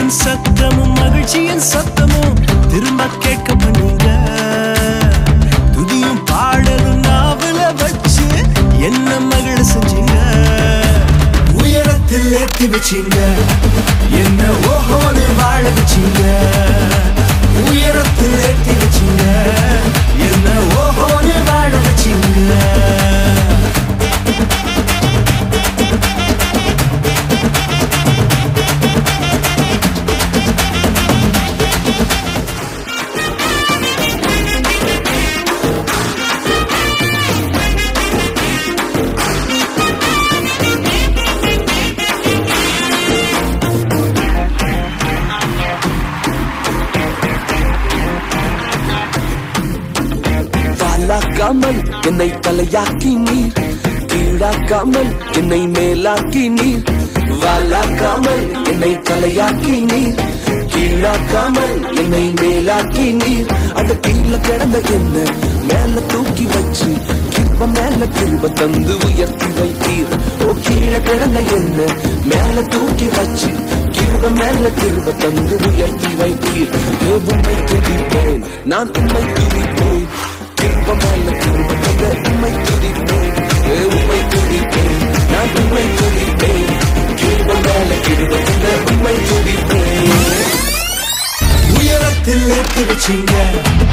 மகிழ்ச்சியின் சத்தமும் மகிழ்ச்சியின் சத்தமும் திரும்ப கேட்க பண்ணீங்க துதியும் பாடலும் நாவல வச்சு என்ன மகிழ செஞ்சீங்க உயரத்தில் ஏத்தி வச்சீங்க என்ன ஓஹோன்னு வாழ வச்சீங்க உயரத்தில் ஏத்தி வச்சீங்க என்ன ஓஹோன்னு வாழ வச்சீங்க வாலாக்காமல் என்னை தலையாக்கி நீர் கீழாக்காமல் என்னை மேலாக்கி நீர் வாலாக்காமல் என்னை தலையாக்கி நீர் கீழாக்காமல் என்னை மேலாக்கி நீர் அந்த கீழே கிடந்த என்ன மேல தூக்கி வச்சு கிருப மேல கிருப தந்து உயர்த்தி வைத்தீர் ஓ கீழே கிடந்த என்ன மேல தூக்கி வச்சு கிருப மேல கிருப தந்து உயர்த்தி வைத்தீர் ஏ உண்மை துதிப்பேன் நான் உண்மை துதிப்பேன் கிருப மேல கிருப தந்த உண்மை துதிப்பேன் ஏ உண்மை துதிப்பேன் நான் உண்மை துதிப்பேன் கிருப மேல கிருப தந்த உண்மை துதிப்பேன் உயரத்தில் ஏத்தி வச்சீங்க